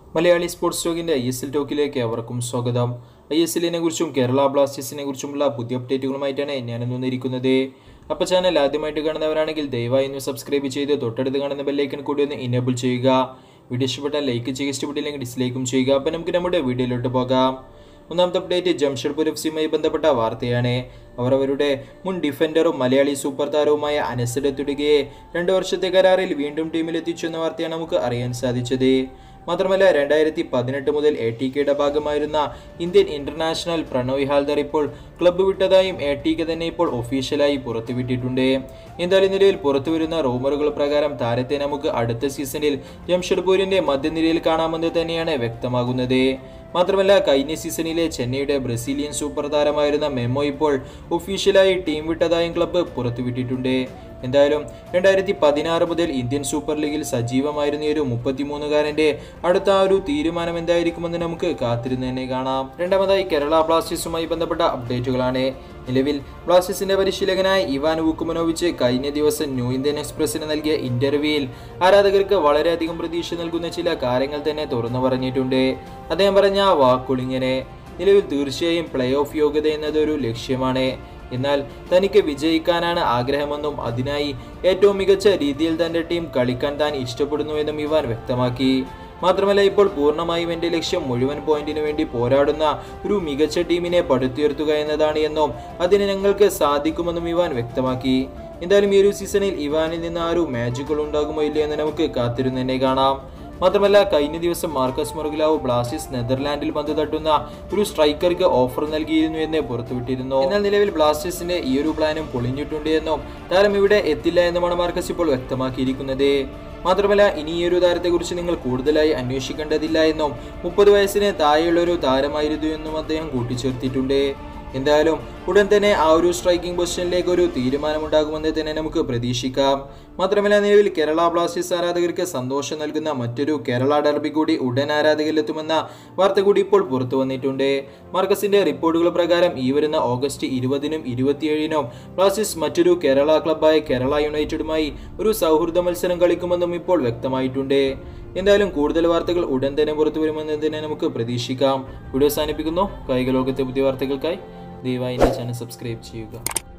Malayali sports ടോക്കിന്റെ I S L ടോക്കിലേക്ക് അവർക്കും സ്വാഗതം ഐ എസ് എല്ലിനെ കുറിച്ചും കേരള ബ്ലാസ്റ്റേഴ്സിനെ കുറിച്ചുമുള്ള പുതിയ അപ്ഡേറ്റുകളുമായിട്ടാണ് ഞാൻ ഇന്നിരിക്കുന്നത് അപ്പോൾ ചാനൽ ആദ്യമായിട്ട് കാണുന്നവരാണെങ്കിൽ ദയവായി ഒന്ന് സബ്സ്ക്രൈബ് ചെയ്ത് തൊട്ടടുത്ത് കാണുന്ന ബെല്ലൈക്കൺ കൂടി ഒന്ന് ഇനേബിൾ ചെയ്യുക വീഡിയോ ഇഷ്ടപ്പെട്ടാൽ ലൈക്ക് ചെയ്യുക ഇഷ്ടപ്പെട്ടില്ലെങ്കിൽ ഡിസ്ലൈക്കും ചെയ്യുക അപ്പോൾ നമുക്ക് നമ്മുടെ വീഡിയോയിലോട്ട് പോകാം ഒന്നാമത്തെ അപ്ഡേറ്റ് ജംഷഡ്പൂർ എഫ് സിയുമായി ബന്ധപ്പെട്ട വാർത്തയാണ് അവർ അവരുടെ മുൻ ഡിഫൻഡറും മലയാളി സൂപ്പർ താരവുമായ അനസഡ് തുടുകയെ രണ്ട് വർഷത്തെ കരാറിൽ വീണ്ടും ടീമിലെത്തിച്ചു എന്ന വാർത്തയാണ് നമുക്ക് അറിയാൻ സാധിച്ചത് മാത്രമല്ല രണ്ടായിരത്തി പതിനെട്ട് മുതൽ എ ടി കെയുടെ ഭാഗമായിരുന്ന ഇന്ത്യൻ ഇന്റർനാഷണൽ പ്രണോയ് ഹാൽദർ ഇപ്പോൾ ക്ലബ്ബ് വിട്ടതായും എ ടി കെ തന്നെ ഇപ്പോൾ ഒഫീഷ്യലായി പുറത്തുവിട്ടിട്ടുണ്ട് എന്തായാലും നിലവിൽ പുറത്തുവരുന്ന റൂമറുകൾ പ്രകാരം താരത്തെ നമുക്ക് അടുത്ത സീസണിൽ ജംഷഡ്പൂരിന്റെ മധ്യനിരയിൽ കാണാമെന്ന് തന്നെയാണ് വ്യക്തമാകുന്നത് മാത്രമല്ല കഴിഞ്ഞ സീസണിലെ ചെന്നൈയുടെ ബ്രസീലിയൻ സൂപ്പർ താരമായിരുന്ന മെമ്മോ ഇപ്പോൾ ഒഫീഷ്യലായി ടീം വിട്ടതായും ക്ലബ്ബ് പുറത്തുവിട്ടിട്ടുണ്ട് എന്തായാലും രണ്ടായിരത്തി പതിനാറ് മുതൽ ഇന്ത്യൻ സൂപ്പർ ലീഗിൽ സജീവമായിരുന്ന ഈ ഒരു മുപ്പത്തിമൂന്നുകാരന്റെ അടുത്ത ആ ഒരു തീരുമാനം എന്തായിരിക്കുമെന്ന് നമുക്ക് കാത്തിരുന്ന് തന്നെ കാണാം രണ്ടാമതായി കേരള ബ്ലാസ്റ്റേഴ്സുമായി ബന്ധപ്പെട്ട അപ്ഡേറ്റുകളാണ് നിലവിൽ ബ്ലാസ്റ്റേഴ്സിന്റെ പരിശീലകനായ ഇവാൻ വൂക്കുമനോവിച്ച് കഴിഞ്ഞ ദിവസം ന്യൂ ഇന്ത്യൻ എക്സ്പ്രസിന് നൽകിയ ഇന്റർവ്യൂവിൽ ആരാധകർക്ക് വളരെയധികം പ്രതീക്ഷ നൽകുന്ന ചില കാര്യങ്ങൾ തന്നെ തുറന്നു പറഞ്ഞിട്ടുണ്ട് അദ്ദേഹം പറഞ്ഞ ആ വാക്കുകളിങ്ങനെ നിലവിൽ തീർച്ചയായും പ്ലേ ഓഫ് യോഗ്യത എന്നതൊരു ലക്ഷ്യമാണ് എന്നാൽ തനിക്ക് വിജയിക്കാനാണ് ആഗ്രഹമെന്നും അതിനായി ഏറ്റവും മികച്ച രീതിയിൽ തന്റെ ടീം കളിക്കാൻ താൻ ഇഷ്ടപ്പെടുന്നുവെന്നും ഇവാൻ വ്യക്തമാക്കി മാത്രമല്ല ഇപ്പോൾ പൂർണ്ണമായും എൻ്റെ ലക്ഷ്യം മുഴുവൻ പോയിന്റിനു വേണ്ടി പോരാടുന്ന ഒരു മികച്ച ടീമിനെ പടുത്തുയർത്തുക എന്നതാണ് എന്നും അതിന് ഞങ്ങൾക്ക് സാധിക്കുമെന്നും ഇവാൻ വ്യക്തമാക്കി എന്തായാലും ഈ ഒരു സീസണിൽ ഇവാനിൽ നിന്ന് ആ ഒരു മാച്ചുകൾ ഉണ്ടാകുമോ ഇല്ല എന്ന് നമുക്ക് കാത്തിരുന്ന് തന്നെ കാണാം മാത്രമല്ല കഴിഞ്ഞ ദിവസം മാർക്കസ് മൊർഗിലാവ് ബ്ലാസ്റ്റേഴ്സ് നെതർലാൻഡിൽ പന്ത് തട്ടുന്ന ഒരു സ്ട്രൈക്കർക്ക് ഓഫർ നൽകിയിരുന്നു എന്ന് പുറത്തുവിട്ടിരുന്നു എന്നാൽ നിലവിൽ ബ്ലാസ്റ്റേഴ്സിന്റെ ഈ ഒരു പ്ലാനും പൊളിഞ്ഞിട്ടുണ്ട് എന്നും താരം ഇവിടെ എത്തില്ല എന്നുമാണ് മാർക്കസ് ഇപ്പോൾ വ്യക്തമാക്കിയിരിക്കുന്നത് മാത്രമല്ല ഇനി ഈ ഒരു താരത്തെക്കുറിച്ച് നിങ്ങൾ കൂടുതലായി അന്വേഷിക്കേണ്ടതില്ല എന്നും മുപ്പത് വയസ്സിന് താഴെയുള്ള ഒരു താരമായിരുന്നു എന്നും അദ്ദേഹം കൂട്ടിച്ചേർത്തിട്ടുണ്ട് എന്തായാലും ഉടൻ തന്നെ ആ ഒരു സ്ട്രൈക്കിംഗ് പൊസിഷനിലേക്ക് ഒരു തീരുമാനമുണ്ടാകുമെന്ന് തന്നെ നമുക്ക് പ്രതീക്ഷിക്കാം മാത്രമല്ല നിലവിൽ കേരള ബ്ലാസ്റ്റേഴ്സ് ആരാധകർക്ക് സന്തോഷം നൽകുന്ന മറ്റൊരു കേരള ഡർബി കൂടി ഉടൻ ആരാധകരിലെത്തുമെന്ന വാർത്ത കൂടി ഇപ്പോൾ പുറത്തു വന്നിട്ടുണ്ട് മാർക്കസിന്റെ റിപ്പോർട്ടുകൾ പ്രകാരം ഈ വരുന്ന ഓഗസ്റ്റ് ഇരുപതിനും ഇരുപത്തിയേഴിനും ബ്ലാസ്റ്റേഴ്സ് മറ്റൊരു കേരള ക്ലബ്ബായ കേരള യുണൈറ്റഡുമായി ഒരു സൗഹൃദ മത്സരം കളിക്കുമെന്നും ഇപ്പോൾ വ്യക്തമായിട്ടുണ്ട് എന്തായാലും കൂടുതൽ വാർത്തകൾ ഉടൻ തന്നെ പുറത്തു വരുമെന്ന് തന്നെ നമുക്ക് പ്രതീക്ഷിക്കാം വീഡിയോ അവസാനിപ്പിക്കുന്നു കായിക ലോകത്തെ പുതിയ വാർത്തകൾക്കായി ദയവായി എൻ്റെ ചാനൽ സബ്സ്ക്രൈബ് ചെയ്യുക